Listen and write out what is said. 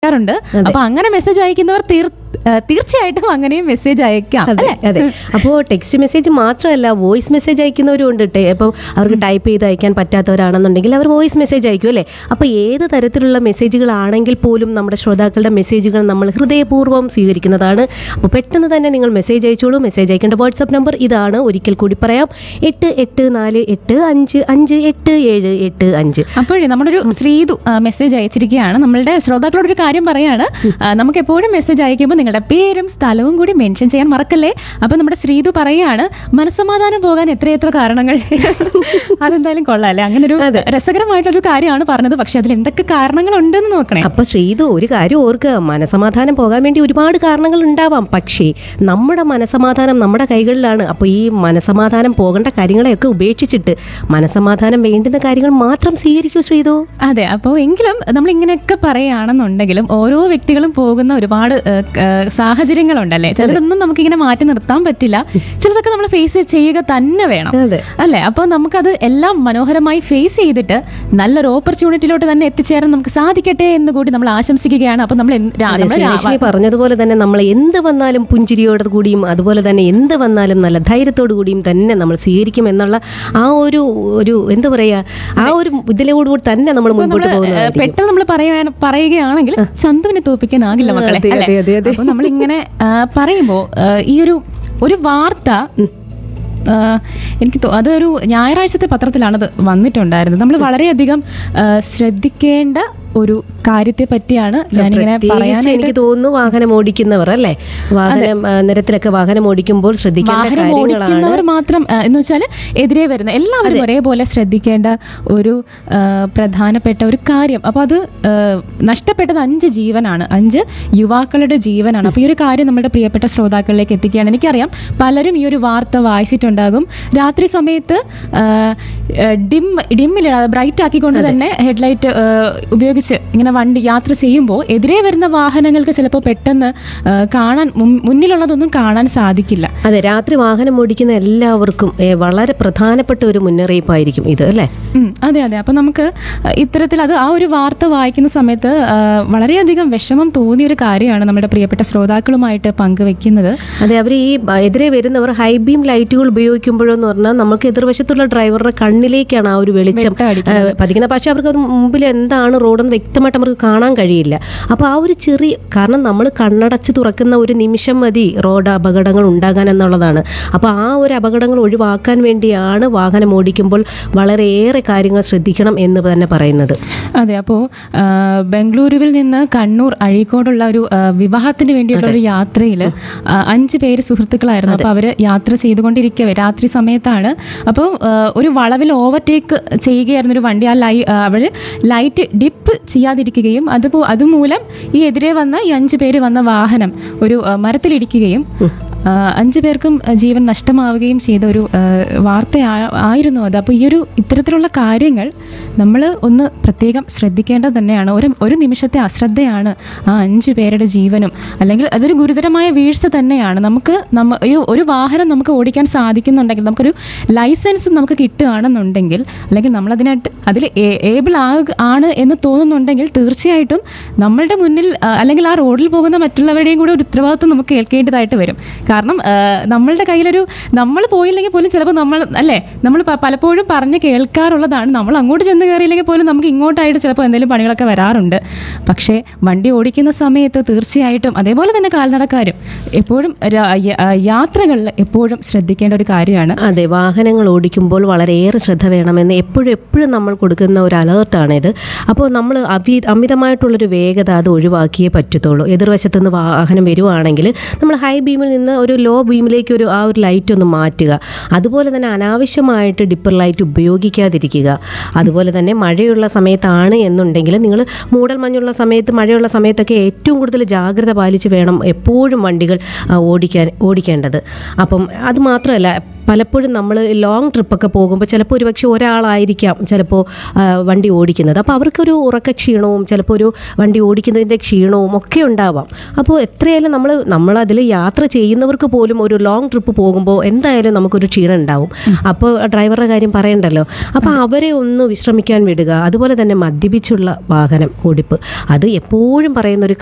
അയക്കാറുണ്ട് അപ്പൊ അങ്ങനെ മെസ്സേജ് അയക്കുന്നവർ തീർ- ആ, തീർച്ചയായിട്ടും അങ്ങനെയും മെസ്സേജ് അയക്കാം അതെ അതെ അപ്പോൾ ടെക്സ്റ്റ് മെസ്സേജ് മാത്രമല്ല വോയിസ് മെസ്സേജ് അയക്കുന്നവരും ഉണ്ട് ടെ- അപ്പോൾ അവർക്ക് ടൈപ്പ് ചെയ്ത് അയക്കാൻ പറ്റാത്തവരാണെന്നുണ്ടെങ്കിൽ അവർ വോയിസ് മെസ്സേജ് അയക്കും അല്ലേ അപ്പോൾ ഏത് തരത്തിലുള്ള മെസ്സേജുകളാണെങ്കിൽ പോലും നമ്മുടെ ശ്രോതാക്കളുടെ മെസ്സേജുകൾ നമ്മൾ ഹൃദയപൂർവ്വം സ്വീകരിക്കുന്നതാണ് അപ്പോൾ പെട്ടെന്ന് തന്നെ നിങ്ങൾ മെസ്സേജ് അയച്ചോളൂ മെസ്സേജ് അയക്കേണ്ട വാട്സപ്പ് നമ്പർ ഇതാണ് ഒരിക്കൽ കൂടി പറയാം എട്ട് എട്ട് നാല് എട്ട് അഞ്ച് അഞ്ച് എട്ട് ഏഴ് എട്ട് അഞ്ച് അപ്പോഴേ നമ്മുടെ ഒരു ശ്രീതു ആ, മെസ്സേജ് അയച്ചിരിക്കുകയാണ് നമ്മളുടെ ശ്രോതാക്കളോട് ഒരു കാര്യം പറയാണ് ആ, നമുക്ക് എപ്പോഴും മെസ്സേജ് അയക്കുമ്പോൾ നിങ്ങളുടെ പേരും സ്ഥലവും കൂടി മെൻഷൻ ചെയ്യാൻ മറക്കല്ലേ അപ്പൊ നമ്മുടെ ശ്രീതു പറയാണ് മനസ്സമാധാനം പോകാൻ എത്രയെത്ര കാരണങ്ങൾ അതെന്തായാലും കൊള്ളാം അല്ലേ അങ്ങനെ ഒരു രസകരമായിട്ടൊരു കാര്യമാണ് പറഞ്ഞത് പക്ഷെ അതിൽ എന്തൊക്കെ കാരണങ്ങൾ ഉണ്ടെന്ന് നോക്കണേ അപ്പൊ ശ്രീതു ഒരു കാര്യം ഓർക്കുക മനസമാധാനം പോകാൻ വേണ്ടി ഒരുപാട് കാരണങ്ങൾ ഉണ്ടാവാം പക്ഷേ നമ്മുടെ മനസമാധാനം നമ്മുടെ കൈകളിലാണ് അപ്പോൾ ഈ മനസമാധാനം പോകേണ്ട കാര്യങ്ങളെയൊക്കെ ഉപേക്ഷിച്ചിട്ട് മനസമാധാനം വേണ്ടുന്ന കാര്യങ്ങൾ മാത്രം സ്വീകരിക്കൂ ശ്രീതു അതെ അപ്പോൾ എങ്കിലും നമ്മൾ ഇങ്ങനെയൊക്കെ പറയുകയാണെന്നുണ്ടെങ്കിലും ഓരോ വ്യക്തികളും പോകുന്ന ഒരുപാട് ഏഹ്, ഏഹ്, സാഹചര്യങ്ങളുണ്ടല്ലേ ചിലതൊന്നും നമുക്കിങ്ങനെ മാറ്റി നിർത്താൻ പറ്റില്ല ചിലതൊക്കെ നമ്മൾ ഫേസ് ചെയ്യുക തന്നെ വേണം അതെ. അല്ലേ അപ്പോൾ നമുക്കത് എല്ലാം മനോഹരമായി ഫേസ് ചെയ്തിട്ട് നല്ലൊരു ഓപ്പർച്യൂണിറ്റിയിലോട്ട് തന്നെ എത്തിച്ചേരാൻ നമുക്ക് സാധിക്കട്ടെ എന്ന് കൂടി നമ്മൾ ആശംസിക്കുകയാണ് അപ്പോൾ നമ്മൾ എന്ത് രാ- അതെ, നമ്മൾ രാ- ശ്രീലക്ഷ്മി പറഞ്ഞതുപോലെ തന്നെ നമ്മൾ എന്ത് വന്നാലും പുഞ്ചിരിയോട് കൂടിയും അതുപോലെ തന്നെ എന്ത് വന്നാലും നല്ല ധൈര്യത്തോടു കൂടിയും തന്നെ നമ്മൾ സ്വീകരിക്കും എന്നുള്ള ആ ഒരു ഒരു എന്താ പറയാ ആ ഒരു ഇതിലോടുകൂടി തന്നെ നമ്മൾ മുൻപോട്ട് നമ്മള്, ഏഹ്, പോകുന്നതായിരിക്കും പെട്ടെന്ന് നമ്മൾ പറയാൻ പറയുകയാണെങ്കിൽ ചന്തുവിനെ തോപ്പിക്കാനാകില്ല മക്കളെ അതെ, അതെ, അതെ, അതെ. അപ്പൊ നമ്മൾ ഇങ്ങനെ പറയുമ്പോൾ ഈ ഒരു ഒരു വാർത്ത ആ, എനിക്ക് തോ- അതൊരു ഞായറാഴ്ചത്തെ പത്രത്തിലാണത് വന്നിട്ടുണ്ടായിരുന്നത് നമ്മൾ വളരെയധികം ആ, ശ്രദ്ധിക്കേണ്ട ഒരു കാര്യത്തെ പറ്റിയാണ് ഞാനിങ്ങനെ പ്രത്യേകിച്ച് പറയാനായിട്ട് എനിക്ക് തോന്നുന്നു വാഹനം ഓടിക്കുന്നവർ അല്ലേ വാഹനം ആ, നിരത്തിലൊക്കെ വാഹനം ഓടിക്കുമ്പോൾ ശ്രദ്ധിക്കേണ്ട വാഹനം കാര്യങ്ങളാണ് ഓടിക്കുന്നവർ മാത്രം ആ, എന്ന് വെച്ചാൽ എതിരെ വരുന്ന എല്ലാവരും ഒരേപോലെ ശ്രദ്ധിക്കേണ്ട ഒരു ആ, പ്രധാനപ്പെട്ട ഒരു കാര്യം അപ്പോൾ അത് ആ, നഷ്ടപ്പെട്ടത് അഞ്ച് ജീവനാണ് അഞ്ച് യുവാക്കളുടെ ജീവനാണ് അപ്പോൾ ഈ ഒരു കാര്യം നമ്മുടെ പ്രിയപ്പെട്ട ശ്രോതാക്കളിലേക്ക് എത്തിക്കുകയാണ് എനിക്കറിയാം പലരും ഈ ഒരു വാർത്ത വായിച്ചിട്ടുണ്ടാകും രാത്രി സമയത്ത് ആ, ആ, ഡിം ഡിമ്മിലിടാതെ ബ്രൈറ്റ് ആക്കിക്കൊണ്ട് തന്നെ ഹെഡ്ലൈറ്റ് ഉപയോഗിച്ച് ഇങ്ങനെ വണ്ടി യാത്ര ചെയ്യുമ്പോൾ എതിരെ വരുന്ന വാഹനങ്ങൾക്ക് ചിലപ്പോൾ പെട്ടെന്ന് ആ, കാണാൻ മുൻ- മുന്നിലുള്ളതൊന്നും കാണാൻ സാധിക്കില്ല അതെ രാത്രി വാഹനം ഓടിക്കുന്ന എല്ലാവർക്കും ഏ, വളരെ പ്രധാനപ്പെട്ട ഒരു മുന്നറിയിപ്പായിരിക്കും ഇത് അല്ലേ ഉം, അതെ അതെ അപ്പം നമുക്ക് അഹ്, ഇത്തരത്തിൽ അത് ആ ഒരു വാർത്ത വായിക്കുന്ന സമയത്ത് ആ, വളരെയധികം വിഷമം തോന്നിയ ഒരു കാര്യമാണ് നമ്മുടെ പ്രിയപ്പെട്ട ശ്രോതാക്കളുമായിട്ട് പങ്കുവെക്കുന്നത് അതെ അവർ ഈ ബ- എതിരെ വരുന്നവർ ഹൈ ബീം ലൈറ്റുകൾ ഉപയോഗിക്കുമ്പോഴെന്ന് പറഞ്ഞാൽ നമുക്ക് എതിർവശത്തുള്ള ഡ്രൈവറുടെ കണ്ണിലേക്കാണ് ആ ഒരു വെളിച്ചം വെട്ടം ആ, പതിക്കുന്ന പക്ഷേ അവർക്ക് അത് മുമ്പിൽ എന്താണ് റോഡെന്ന് വ്യക്തമായിട്ട് അവർക്ക് കാണാൻ കഴിയില്ല അപ്പോൾ ആ ഒരു ചെറിയ കാരണം നമ്മൾ കണ്ണടച്ച് തുറക്കുന്ന ഒരു നിമിഷം മതി റോഡ് അപകടങ്ങൾ ഉണ്ടാകാൻ എന്നുള്ളതാണ് അപ്പോൾ ആ ഒരു അപകടങ്ങൾ ഒഴിവാക്കാൻ വേണ്ടിയാണ് വാഹനം ഓടിക്കുമ്പോൾ വളരെയേറെ കാര്യങ്ങൾ ശ്രദ്ധിക്കണം എന്ന് തന്നെ പറയുന്നത് അതെ അപ്പോൾ ബംഗളൂരുവിൽ നിന്ന് കണ്ണൂർ അഴീക്കോടുള്ള ഒരു ആ, വിവാഹത്തിന് വേണ്ടിയുള്ള ഒരു യാത്രയിൽ അഞ്ച് പേര് സുഹൃത്തുക്കളായിരുന്നു അപ്പോൾ അവർ യാത്ര ചെയ്തുകൊണ്ടിരിക്കവേ രാത്രി സമയത്താണ് അപ്പോൾ ഒരു വളവിൽ ഓവർടേക്ക് ചെയ്യുകയായിരുന്നു ഒരു വണ്ടി ആ ലൈ അവർ ലൈറ്റ് ഡിപ്പ് ചെയ്യാതിരിക്കുകയും അതുപോ അതുമൂലം ഈ എതിരെ വന്ന ഈ അഞ്ച് പേര് വന്ന വാഹനം ഒരു ആ, മരത്തിലിടിക്കുകയും ആ, അഞ്ചു പേർക്കും ആ, ജീവൻ നഷ്ടമാവുകയും ചെയ്ത ഒരു ആ, വാർത്ത ആ- ആയിരുന്നു അത് അപ്പോൾ ഈ ഒരു ഇത്തരത്തിലുള്ള കാര്യങ്ങൾ നമ്മൾ ഒന്ന് പ്രത്യേകം ശ്രദ്ധിക്കേണ്ടത് തന്നെയാണ് ഒരു ഒരു നിമിഷത്തെ അശ്രദ്ധയാണ് ആ അഞ്ചു പേരുടെ ജീവനും അല്ലെങ്കിൽ അതൊരു ഗുരുതരമായ വീഴ്ച തന്നെയാണ് നമുക്ക് നമ്മ ഈ ഒരു വാഹനം നമുക്ക് ഓടിക്കാൻ സാധിക്കുന്നുണ്ടെങ്കിൽ നമുക്കൊരു ലൈസൻസ് നമുക്ക് കിട്ടുകയാണെന്നുണ്ടെങ്കിൽ അല്ലെങ്കിൽ നമ്മളതിനായിട്ട് അതിൽ ഏബിൾ ആണ് എന്ന് തോന്നുന്നുണ്ടെങ്കിൽ തീർച്ചയായിട്ടും നമ്മളുടെ മുന്നിൽ ആ, അല്ലെങ്കിൽ ആ റോഡിൽ പോകുന്ന മറ്റുള്ളവരുടെയും കൂടെ ഒരു ഉത്തരവാദിത്വം നമുക്ക് കേൾക്കേണ്ടതായിട്ട് വരും കാരണം ആ, നമ്മളുടെ കയ്യിലൊരു നമ്മൾ പോയില്ലെങ്കിൽ പോലും ചിലപ്പോൾ നമ്മൾ അല്ലേ നമ്മൾ പ- പലപ്പോഴും പറഞ്ഞ് കേൾക്കാറുള്ളതാണ് നമ്മൾ അങ്ങോട്ട് ചെന്ന് കയറിയില്ലെങ്കിൽ പോലും നമുക്ക് ഇങ്ങോട്ടായിട്ട് ചിലപ്പോൾ എന്തെങ്കിലും പണികളൊക്കെ വരാറുണ്ട് പക്ഷേ വണ്ടി ഓടിക്കുന്ന സമയത്ത് തീർച്ചയായിട്ടും അതേപോലെ തന്നെ കാൽനടക്കാരും എപ്പോഴും രാ- യ- ആ, യാത്രകളിൽ എപ്പോഴും ശ്രദ്ധിക്കേണ്ട ഒരു കാര്യമാണ് അതെ വാഹനങ്ങൾ ഓടിക്കുമ്പോൾ വളരെയേറെ ശ്രദ്ധ വേണമെന്ന് എപ്പോഴും എപ്പോഴും നമ്മൾ കൊടുക്കുന്ന ഒരു അലേർട്ടാണിത് അപ്പോൾ നമ്മൾ അവി അമിതമായിട്ടുള്ളൊരു വേഗത അത് ഒഴിവാക്കിയേ പറ്റത്തുള്ളൂ എതിർവശത്ത് നിന്ന് വാഹനം വരുവാണെങ്കിൽ നമ്മൾ ഹൈ ബീമിൽ നിന്ന് ഒരു ലോ ബീമിലേക്ക് ഒരു ആ ഒരു ലൈറ്റ് ഒന്ന് മാറ്റുക അതുപോലെ തന്നെ അനാവശ്യമായിട്ട് ഡിപ്പർ ലൈറ്റ് ഉപയോഗിക്കാതിരിക്കുക അതുപോലെ തന്നെ മഴയുള്ള സമയത്താണ് എന്നുണ്ടെങ്കിൽ നിങ്ങൾ മൂടൽ മഞ്ഞുള്ള സമയത്ത് മഴയുള്ള സമയത്തൊക്കെ ഏറ്റവും കൂടുതൽ ജാഗ്രത പാലിച്ച് വേണം എപ്പോഴും വണ്ടികൾ ആ, ഓടിക്കാൻ ഓടിക്കേണ്ടത് അപ്പം അത് മാത്രമല്ല പലപ്പോഴും നമ്മൾ ലോങ് ട്രിപ്പൊക്കെ പോകുമ്പോൾ ചിലപ്പോൾ ഒരു പക്ഷേ ഒരാളായിരിക്കാം ചിലപ്പോൾ ആ, വണ്ടി ഓടിക്കുന്നത് അപ്പോൾ അവർക്കൊരു ഉറക്ക ക്ഷീണവും ചിലപ്പോൾ ഒരു വണ്ടി ഓടിക്കുന്നതിൻ്റെ ക്ഷീണവും ഒക്കെ ഉണ്ടാവാം അപ്പോൾ എത്രയായാലും നമ്മൾ നമ്മളതിൽ യാത്ര ചെയ്യുന്നവർക്ക് പോലും ഒരു ലോങ് ട്രിപ്പ് പോകുമ്പോൾ എന്തായാലും നമുക്കൊരു ക്ഷീണം ഉണ്ടാവും അപ്പോൾ ഡ്രൈവറുടെ കാര്യം പറയണ്ടല്ലോ അപ്പോൾ അവരെ ഒന്ന് വിശ്രമിക്കാൻ വിടുക അതുപോലെ തന്നെ മദ്യപിച്ചുള്ള വാഹനം ഓടിപ്പ് അത് എപ്പോഴും പറയുന്ന ഒരു